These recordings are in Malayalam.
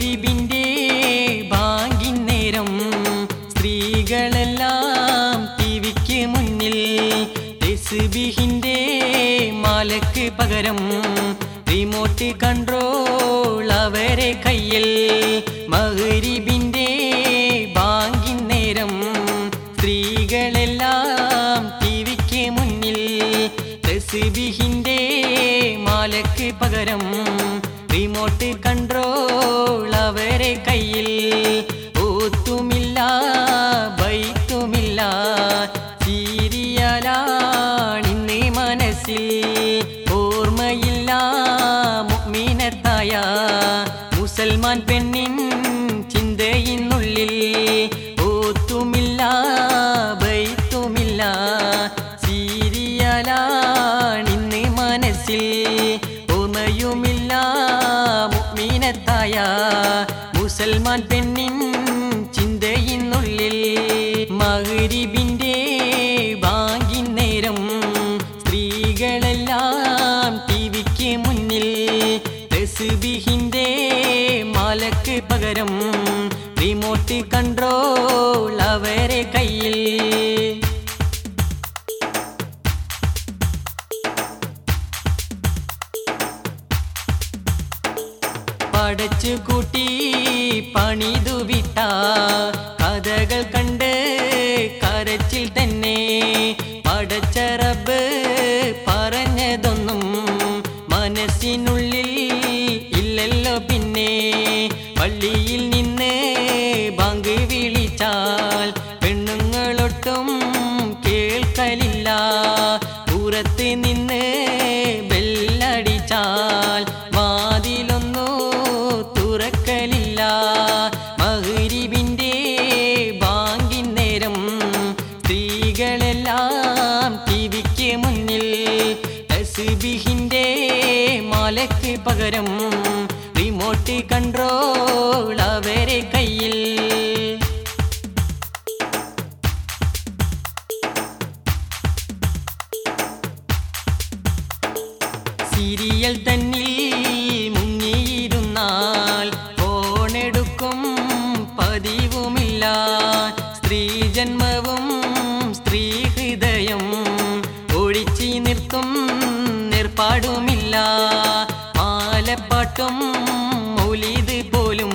മകരിബിൻ്റെ ബാങ്കിൻ നേരം സ്ത്രീകളെല്ലാം ടിവിക്ക് മുന്നിൽ തെസ്ബിഹിൻ്റെ മാലക്ക് പകരം റിമോട്ട് കൺട്രോൾ അവരെ കയ്യിൽ മകരിബിൻ്റെ ബാങ്കിൻ നേരം സ്ത്രീകളെല്ലാം ടിവിക്ക് മുന്നിൽ തെസ്ബിഹിൻ്റെ മാലക്ക് പകരം റിമോട്ട് കൺട്രോൾ അവരെ കയ്യിൽ ഓത്തുമില്ല ബൈത്തുമില്ല സീരിയലാണിന്ന് മനസ്സിൽ ഓർമ്മയില്ല മുഗ്മീനത്തായ മുസൽമാൻ പെണ്ണിൻ ചിന്തയിന്നുള്ളിൽ ഓത്തുമില്ല ബൈത്തുമില്ല സീരിയലാണിന്ന് മനസ്സിൽ ഓർമ്മയുമില്ല മുഗ്മീനത്തായ മുസൽമാൻ പെണ്ണിൻ ചിന്തയിന്നുള്ളിൽ മകരിബിൻ്റെ ബാങ്കിൻ നേരം സ്ത്രീകളെല്ലാം ടിവിക്ക് മുന്നിൽ തെസ്ബിഹിൻ്റെ മാലക്ക് പകരം റിമോട്ട് കൺട്രോൾ അവരെ കയ്യിൽ പടച്ചു കൂട്ടി പണിതു വിട്ട കഥകൾ കണ്ട് കരച്ചിൽ തന്നെ പടച്ച റബ്ബ് പറഞ്ഞതൊന്നും മനസ്സിനുള്ളിൽ ഇല്ലല്ലോ പിന്നെ പള്ളിയിൽ നിന്ന് ബാങ്ക് വിളിച്ചാൽ പെണ്ണുങ്ങളൊട്ടും കേൾക്കലില്ല പുറത്ത് നിന്ന് ബെല്ലടിച്ചാൽ വാതിലൊന്നു തുറക്കലില്ല മകരിബിൻ്റെ ബാങ്കിൻ നേരം സ്ത്രീകളെല്ലാം ടിവിക്ക് മുന്നിൽ തസ്ബിഹിൻ്റെ മാലക്ക് പകരം റിമോട്ട് കൺട്രോൾ അവരെ കയ്യിൽ സീരിയൽ തന്നിൽ മുങ്ങിയിരുന്നാൽ ഫോണെടുക്കും പതിവുമില്ല സ്ത്രീ ജന്മവും സ്ത്രീ ഹൃദയം ഒഴിച്ചു നിർത്തും നേർപ്പാടുമില്ല മാലപ്പാട്ടും മൗലിത് പോലും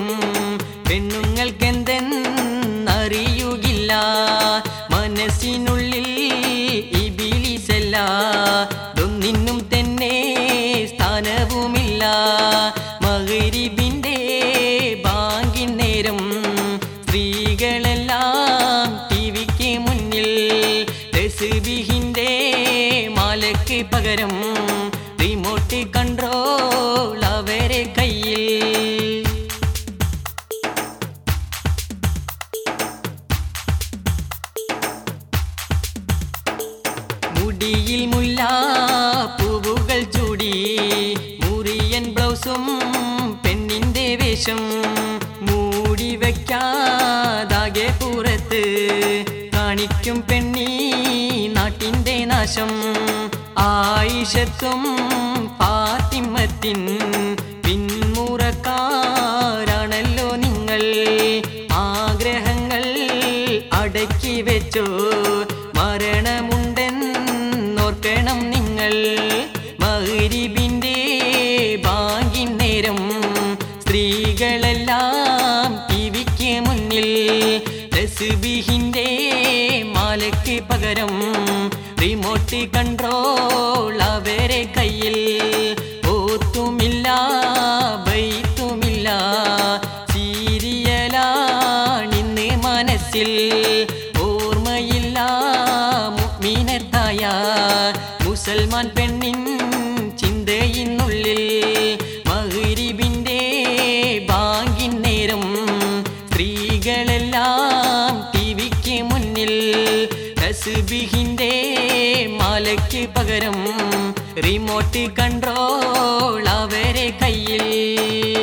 പെണ്ണുങ്ങൾക്കെന്തെന്നറിയുകില്ല മനസ്സിനുള്ളിൽ ഇബിലിസല്ല ഒന്നിനും തന്നെ സ്ഥാനവുമില്ല മകരിബിൻ്റെ ബാങ്കിൻ നേരം സ്ത്രീകളെല്ലാം ടിവിക്ക് മുന്നിൽ തെസ്ബിഹിൻ്റെ മാലക്ക് പകരം റിമോട്ട് കൺട്രോൾ അവരെ കയ്യിൽ മുടിയിൽ മുല്ല പൂവുകൾ ചൂടി മുറിയൻ ബ്ലൗസും പെണ്ണിന്റെ വേഷം മൂടി വയ്ക്കാതാകെ പുറത്ത് കാണിക്കും പെണ്ണി നാട്ടിന്റെ നാശം ആയിഷത്തും ഫാത്തിമത്തിൻ പിന്മുറക്കാരാണല്ലോ നിങ്ങൾ ആഗ്രഹങ്ങൾ അടക്കി വെച്ചോ മരണമുണ്ടെന്നോർക്കണം നിങ്ങൾ മകരിബിൻ്റെ ബാങ്കിൻ നേരം സ്ത്രീകളെല്ലാം ടിവിക്ക് മുന്നിൽ തസ്ബിഹിൻ്റെ മാലയ്ക്ക് പകരം റിമോട്ട് കൺട്രോൾ അവരെ കയ്യിൽ ഓത്തുമില്ല ബൈത്തുമില്ല സീരിയലാണിന്ന് മനസ്സിൽ ഓർമ്മയില്ല മുഗ്മീനത്തായ മുസൽമാൻ പെണ്ണിൻ ചിന്തയിന്നുള്ളിൽ മകരിബിൻ്റെ ബാങ്കിൻ നേരം സ്ത്രീകളെല്ലാം ടിവിക്ക് മുന്നിൽ തസ്ബിഹിൻ്റെ മാലയ്ക്ക് പകരം റിമോട്ട് കൺട്രോൾ അവരെ കയ്യിൽ